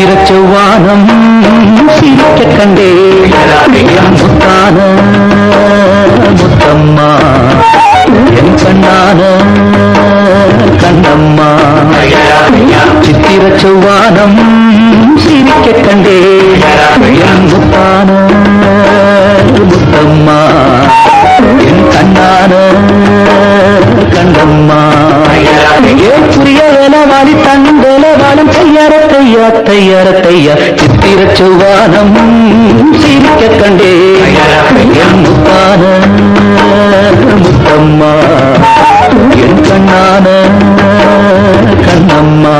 சித்திர செவ்வானம் சிரிக்க கண்டே என் முத்தான முத்தம்மா என் கண்ணான கண்ணம்மா சித்திர செவ்வானம் சிரிக்க கண்டே என் முத்தான முத்தம்மா என் கண்ணான கண்ணம்மா ஏன் புரிய வேலவாளி தங்கலவாளும் தையார தையா தையார தையா சித்திர செவ்வானம் சிரிக்க கண்டே என் முத்தான முத்தம்மா என் கண்ணான கண்ணம்மா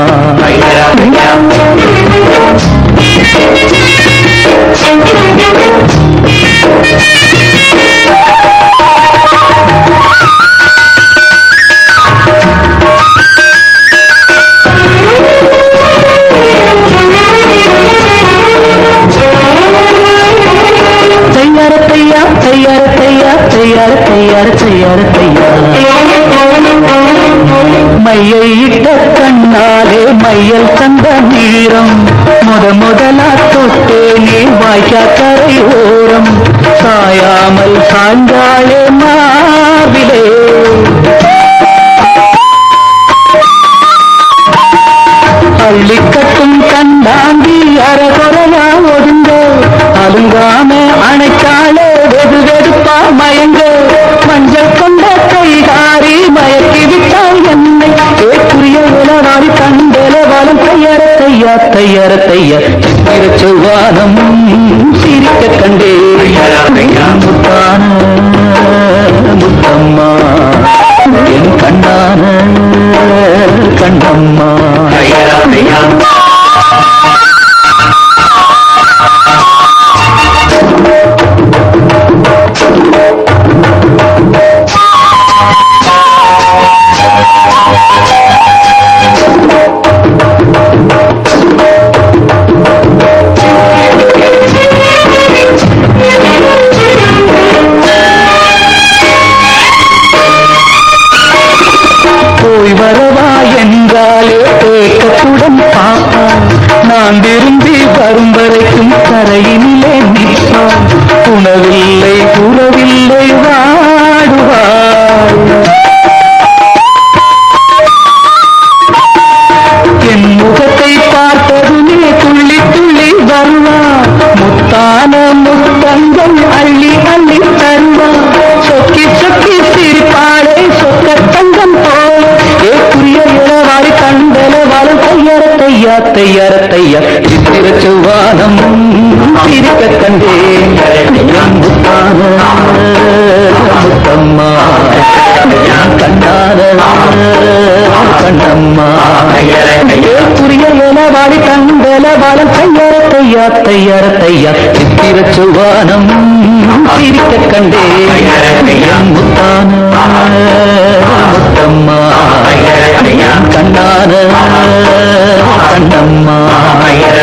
தையார தையா தையார தையா தையார தையார தையார தையா மையை இட்ட கண்ணாலே மையல் தந்த நீரம் முத முதலா தொட்டேனே வாய்க்கா கரை ஓரம் சாயாமல் சாய்ந்தாளே மாவிலே அள்ளிக்கட்டும் கண்டாண்டி அரகுறையா ஒதுங்க அலுங்காம அணைக்காலே வெது வெதுப்பா மயங்க மஞ்சள் கொண்ட கைகாரி மயக்கி விட்டால் என்னை ஏற்குரிய உலவாரி கண்டல வாழும் தையர தையா தையர தைய சித்திர செவ்வானம் சிரிக்க கண்டே முத்தான முத்தம்மா என் கண்ணான கண்ணம்மா போய் வரவா என்றாலே தேக்கத்துடன் பார்ப்பான் நான் விரும்பி வரும் வரைக்கும் கரையினிலே நிற்பான் உணவில்லை உறவில்லை வாடுவாள் என் முகத்தை பார்த்ததுமே துள்ளி துள்ளி வருவான் முத்தான முத்தங்கள் அள்ளி அள்ளி தருவான் சொக்கி சொக்கி சிரிப்பாளே சொக்க தங்கம் போல் ஏ புரிய இளவாரி கண்டல வாழ தையர தையா தையர தையா சித்திர செவ்வானம் சிரிக்க கண்டேன் என் முத்தான முத்தம்மா என் கண்ணான கண்ணம்மா ஏ புரிய இளவாரி கண்டல வாழ தையர தையா தையர தையா சித்திர செவ்வானம் சிரிக்க கண்டே என் முத்தான முத்தம்மா என் கண்ணான கண்ணம்மா